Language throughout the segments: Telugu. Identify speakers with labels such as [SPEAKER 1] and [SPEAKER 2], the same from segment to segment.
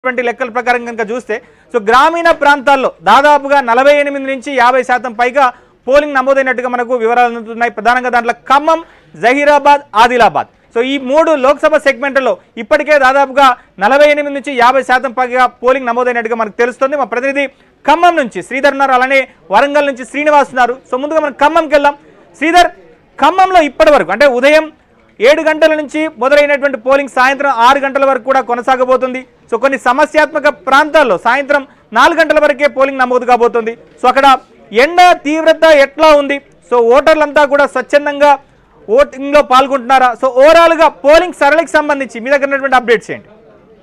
[SPEAKER 1] ఉన్నటువంటి లెక్కల ప్రకారం కనుక చూస్తే సో గ్రామీణ ప్రాంతాల్లో దాదాపుగా నలభై ఎనిమిది నుంచి యాభై శాతం పైగా పోలింగ్ నమోదైనట్టుగా మనకు వివరాలు అందుతున్నాయి ప్రధానంగా దాంట్లో ఖమ్మం జహీరాబాద్ ఆదిలాబాద్ సో ఈ మూడు లోక్సభ సెగ్మెంట్లలో ఇప్పటికే దాదాపుగా నలభై ఎనిమిది నుంచి యాభై శాతం పైగా పోలింగ్ నమోదైనట్టుగా మనకు తెలుస్తుంది మా ప్రతినిధి ఖమ్మం నుంచి శ్రీధర్ ఉన్నారు అలానే వరంగల్ నుంచి శ్రీనివాస్ ఉన్నారు సో ముందుగా మనం ఖమ్మంకి వెళ్దాం శ్రీధర్ ఖమ్మంలో ఇప్పటి వరకు అంటే ఉదయం ఏడు గంటల నుంచి మొదలైనటువంటి పోలింగ్ సాయంత్రం ఆరు గంటల వరకు కూడా కొనసాగబోతుంది సో కొన్ని సమస్యాత్మక ప్రాంతాల్లో సాయంత్రం నాలుగు గంటల వరకే పోలింగ్ నమోదు కాబోతుంది సో అక్కడ ఎండ తీవ్రత ఎట్లా ఉంది సో ఓటర్లంతా కూడా స్వచ్ఛందంగా ఓటింగ్లో పాల్గొంటున్నారా సో ఓవరాల్గా పోలింగ్ సరళికి సంబంధించి మీ దగ్గర ఉన్నటువంటి అప్డేట్స్ ఏంటి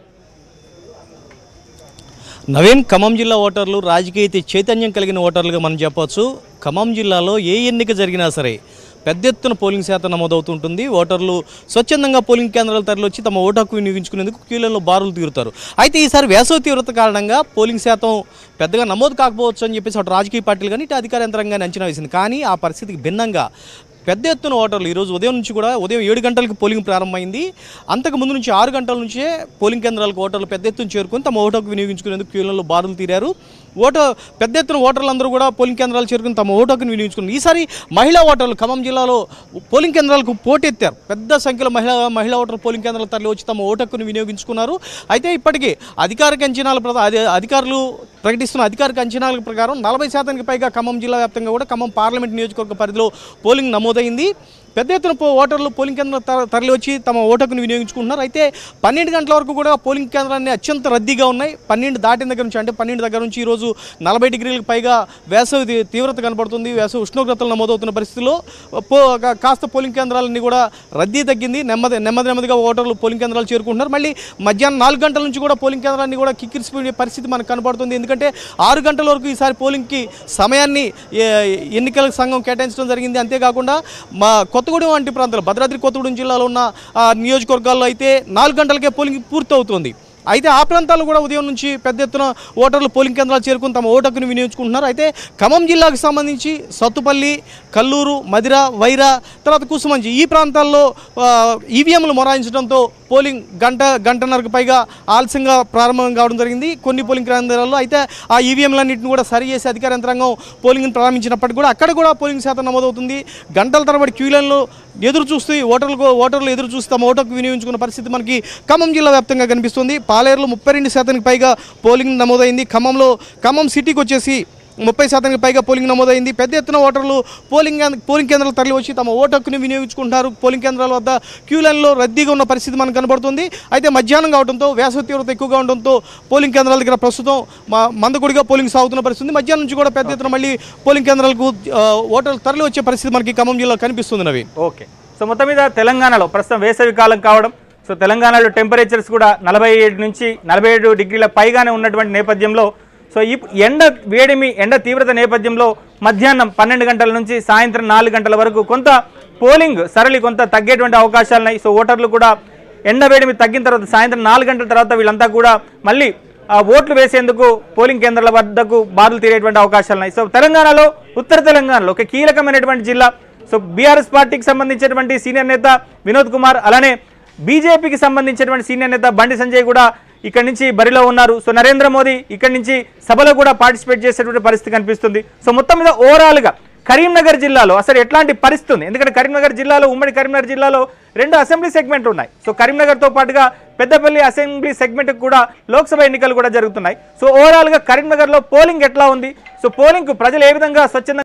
[SPEAKER 2] నవీన్ ఖమ్మం జిల్లా ఓటర్లు రాజకీయ చైతన్యం కలిగిన ఓటర్లుగా మనం చెప్పొచ్చు ఖమ్మం జిల్లాలో ఏ ఎన్నిక జరిగినా సరే పెద్ద ఎత్తున పోలింగ్ శాతం నమోదవుతుంటుంది ఓటర్లు స్వచ్ఛందంగా పోలింగ్ కేంద్రాల తరలివచ్చి తమ ఓటు హక్కు వినియోగించుకునేందుకు క్యూలలో బారులు తీరుతారు అయితే ఈసారి వేసవి తీవ్రత కారణంగా పోలింగ్ శాతం పెద్దగా నమోదు కాకపోవచ్చు అని చెప్పేసి అటు రాజకీయ పార్టీలు కానీ ఇటు అధికార యంత్రాంగాన్ని అంచనా వేసింది కానీ ఆ పరిస్థితికి భిన్నంగా పెద్ద ఎత్తున ఓటర్లు ఈరోజు ఉదయం నుంచి కూడా ఉదయం ఏడు గంటలకు పోలింగ్ ప్రారంభమైంది అంతకు ముందు నుంచి ఆరు గంటల నుంచే పోలింగ్ కేంద్రాలకు ఓటర్లు పెద్ద ఎత్తున చేరుకొని తమ ఓటు హక్కు వినియోగించుకునేందుకు క్యూలలో బారులు తీరారు ఓటు పెద్ద ఎత్తున ఓటర్లందరూ కూడా పోలింగ్ కేంద్రాలు చేరుకుని తమ ఓటు హక్కును వినియోగించుకున్నారు ఈసారి మహిళా ఓటర్లు ఖమ్మం జిల్లాలో పోలింగ్ కేంద్రాలకు పోటెత్తారు పెద్ద సంఖ్యలో మహిళా మహిళా ఓటర్లు పోలింగ్ కేంద్రాల తరలి వచ్చి తమ ఓటు హక్కును వినియోగించుకున్నారు అయితే ఇప్పటికీ అధికారిక అంచనాల ప్రధా- అధి- అధికారులు ప్రకటిస్తున్న అధికారిక అంచనాల ప్రకారం నలభై శాతానికి పైగా ఖమ్మం జిల్లా వ్యాప్తంగా కూడా ఖమ్మం పార్లమెంట్ నియోజకవర్గ పరిధిలో పోలింగ్ నమోదైంది పెద్ద ఎత్తున పో- ఓటర్లు పోలింగ్ కేంద్రం తరలి వచ్చి తమ ఓటుకును వినియోగించుకుంటున్నారు అయితే పన్నెండు గంటల వరకు కూడా పోలింగ్ కేంద్రాన్ని అత్యంత రద్దీగా ఉన్నాయి పన్నెండు దాటిన దగ్గర నుంచి అంటే పన్నెండు దగ్గర నుంచి ఈరోజు నలభై డిగ్రీలకు పైగా వేసవి తీ- తీవ్రత కనబడుతుంది వేసవి ఉష్ణోగ్రతలు నమోదవుతున్న పరిస్థితుల్లో పో కా- కాస్త పోలింగ్ కేంద్రాలన్నీ కూడా రద్దీ తగ్గింది నెమ్మది నెమ్మది నెమ్మదిగా ఓటర్లు పోలింగ్ కేంద్రాలు చేరుకుంటున్నారు మళ్ళీ మధ్యాహ్నం నాలుగు గంటల నుంచి కూడా పోలింగ్ కేంద్రాన్ని కూడా కిక్కిరిసిపోయే పరిస్థితి మనకు కనబడుతుంది ఎందుకంటే ఆరు గంటల వరకు ఈసారి పోలింగ్కి సమయాన్ని ఏ- ఎన్నికల సంఘం కేటాయించడం జరిగింది అంతేకాకుండా మా కొత్తగూడెం వంటి ప్రాంతాలు భద్రాద్రి కొత్తగూడెం జిల్లాలో ఉన్న ఆ, నియోజకవర్గాల్లో అయితే నాలుగు గంటలకే పోలింగ్ పూర్తవుతుంది అయితే ఆ ప్రాంతాల్లో కూడా ఉదయం నుంచి పెద్ద ఎత్తున ఓటర్లు పోలింగ్ కేంద్రాలు చేరుకుని తమ ఓటు హక్కును వినియోగించుకుంటున్నారు అయితే ఖమ్మం జిల్లాకు సంబంధించి సత్తుపల్లి కల్లూరు మదిర వైరా తర్వాత కుసుమంచి ఈ ప్రాంతాల్లో ఆ, ఈవీఎంలు మొరాయించడంతో పోలింగ్ గంట గంటన్నరకు పైగా ఆలస్యంగా ప్రారంభం కావడం జరిగింది కొన్ని పోలింగ్ కేంద్రాల్లో అయితే ఆ ఈవీఎంలన్నింటిని కూడా సరి చేసి అధికార యంత్రాంగం పోలింగ్ని ప్రారంభించినప్పటికీ కూడా అక్కడ కూడా పోలింగ్ శాతం నమోదవుతుంది గంటల తరబడి క్యూలైన్లో ఎదురు చూస్తూ ఓటర్లకు ఓటర్లు ఎదురు చూసి తమ ఓటుకు వినియోగించుకున్న పరిస్థితి మనకి ఖమ్మం జిల్లా వ్యాప్తంగా కనిపిస్తుంది పాలేరులో ముప్పై రెండు శాతానికి పైగా పోలింగ్ నమోదైంది ఖమ్మంలో ఖమ్మం సిటీకి వచ్చేసి ముప్పై శాతానికి పైగా పోలింగ్ నమోదైంది పెద్ద ఎత్తున ఓటర్లు పోలింగ్ కేంద్ర- పోలింగ్ కేంద్రాలు తరలి వచ్చి తమ ఓటు హక్కుని వినియోగించుకుంటున్నారు పోలింగ్ కేంద్రాల వద్ద క్యూ లైన్లో రద్దీగా ఉన్న పరిస్థితి మనకు కనబడుతుంది అయితే మధ్యాహ్నం కావడంతో వేసవి తీవ్రత ఎక్కువగా ఉండడంతో పోలింగ్ కేంద్రాల దగ్గర ప్రస్తుతం మా మందకొడిగా పోలింగ్ సాగుతున్న పరిస్థితి మధ్యాహ్నం నుంచి కూడా పెద్ద ఎత్తున మళ్ళీ పోలింగ్ కేంద్రాలకు ఆ, ఓటర్లు తరలి వచ్చే పరిస్థితి మనకి ఖమ్మం జిల్లా కనిపిస్తుంది నవీన్
[SPEAKER 1] ఓకే సో మొత్తం మీద తెలంగాణలో ప్రస్తుతం వేసవి కాలం కావడం సో తెలంగాణలో టెంపరేచర్స్ కూడా నలభై ఏడు నుంచి నలభై ఏడు డిగ్రీల పైగానే ఉన్నటువంటి నేపథ్యంలో సో ఈ ఎండ వేడిమి ఎండ తీవ్రత నేపథ్యంలో మధ్యాహ్నం పన్నెండు గంటల నుంచి సాయంత్రం నాలుగు గంటల వరకు కొంత పోలింగ్ సరళి కొంత తగ్గేటువంటి అవకాశాలు ఉన్నాయి సో ఓటర్లు కూడా ఎండ వేడిమి తగ్గిన తర్వాత సాయంత్రం నాలుగు గంటల తర్వాత వీళ్ళంతా కూడా మళ్ళీ ఆ ఓట్లు వేసేందుకు పోలింగ్ కేంద్రాల వద్దకు బారులు తీరేటువంటి అవకాశాలు ఉన్నాయి సో తెలంగాణలో ఉత్తర తెలంగాణలో ఒక కీలకమైనటువంటి జిల్లా సో బీఆర్ఎస్ పార్టీకి సంబంధించినటువంటి సీనియర్ నేత వినోద్ కుమార్ అలానే బీజేపీకి సంబంధించినటువంటి సీనియర్ నేత బండి సంజయ్ కూడా ఇక్కడి నుంచి బరిలో ఉన్నారు సో నరేంద్ర మోదీ ఇక్కడి నుంచి సభలో కూడా పార్టిసిపేట్ చేసేటువంటి పరిస్థితి కనిపిస్తుంది సో మొత్తం మీద ఓవరాల్గా కరీంనగర్ జిల్లాలో అసలు ఎట్లాంటి పరిస్థితి ఉంది ఎందుకంటే కరీంనగర్ జిల్లాలో ఉమ్మడి కరీంనగర్ జిల్లాలో రెండు అసెంబ్లీ సెగ్మెంట్లు ఉన్నాయి సో కరీంనగర్తో పాటుగా పెద్దపల్లి అసెంబ్లీ సెగ్మెంట్ కూడా లోక్సభ ఎన్నికలు కూడా జరుగుతున్నాయి సో ఓవరాల్గా కరీంనగర్లో పోలింగ్ ఎట్లా ఉంది సో పోలింగ్కు ప్రజలు ఏ విధంగా స్వచ్ఛందంగా